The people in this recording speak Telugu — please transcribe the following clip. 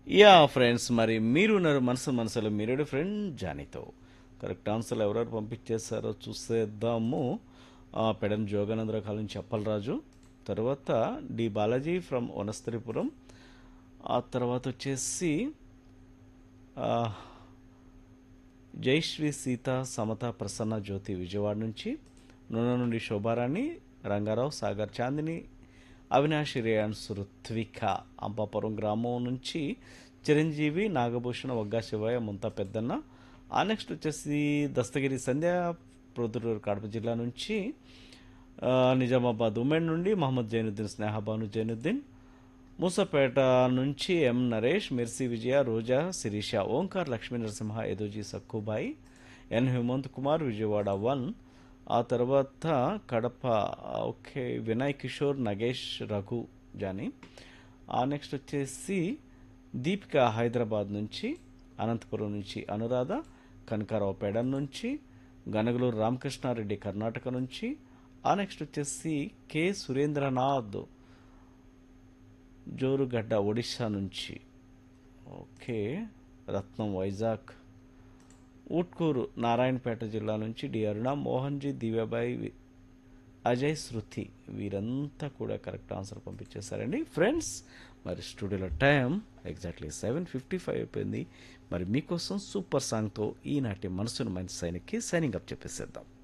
యా ఫ్రెండ్స్ మరి మీరు ఉన్నారు మనసు మనసులో మీరేడు ఫ్రెండ్ జానీతో కరెక్ట్ ఆన్సర్లు ఎవరెవరు పంపించేస్తారో చూసేద్దాము ఆ, పెడన్ జోగానందరావు కాలం చెప్పలరాజు తర్వాత డి బాలాజీ ఫ్రమ్ వనస్థరిపురం ఆ తర్వాత వచ్చేసి ఆ, జైశ్రీ సీత సమత ప్రసన్న జ్యోతి విజయవాడ నుంచి నూనె నుండి శోభారాణి రంగారావు సాగర్ చాందిని అవినాష్ రేయాన్స్ రుత్విక అంబాపురం గ్రామం నుంచి చిరంజీవి నాగభూషణ వగ్గా శివయ్య ముంతా పెద్దన్న ఆ నెక్స్ట్ వచ్చేసి దస్తగిరి సంధ్య ప్రొద్దుటూరు కడప జిల్లా నుంచి ఆ, నిజామాబాద్ ఉమెన్ నుండి మహమ్మద్ జైనుద్దీన్ స్నేహబాను జైనుద్దీన్ మూసపేట నుంచి M Naresh Mercy Vijaya Roja Sirisha Omkar Lakshmi Narasimha Edoji Sakkubai N Hemanth Kumar Vijayawada one ఆ తర్వాత కడప ఓకే వినయ్ కిషోర్ నగేష్ రఘు జాని ఆ నెక్స్ట్ వచ్చేసి దీపిక హైదరాబాద్ నుంచి అనంతపురం నుంచి అనురాధ కనకారావు పెడన్ నుంచి గనగలూరు రామకృష్ణారెడ్డి కర్ణాటక నుంచి ఆ నెక్స్ట్ వచ్చేసి కె సురేంద్రనాథ్ జోరుగడ్డ ఒడిశా నుంచి ఓకే రత్నం వైజాగ్ ఊట్కూరు నారాయణపేట జిల్లా నుంచి డి అరుణ మోహన్జీ దివ్యాబాయి వి- అజయ్ శృతి వీరంతా కూడా కరెక్ట్ ఆన్సర్ పంపించేశారండి ఫ్రెండ్స్ మరి స్టూడియోలో time exactly seven fifty five అయిపోయింది మరి మీకోసం సూపర్ సాంగ్తో ఈనాటి మనసును మంచి సైనిక్కి సైనింగ్ అప్ చెప్పేసేద్దాం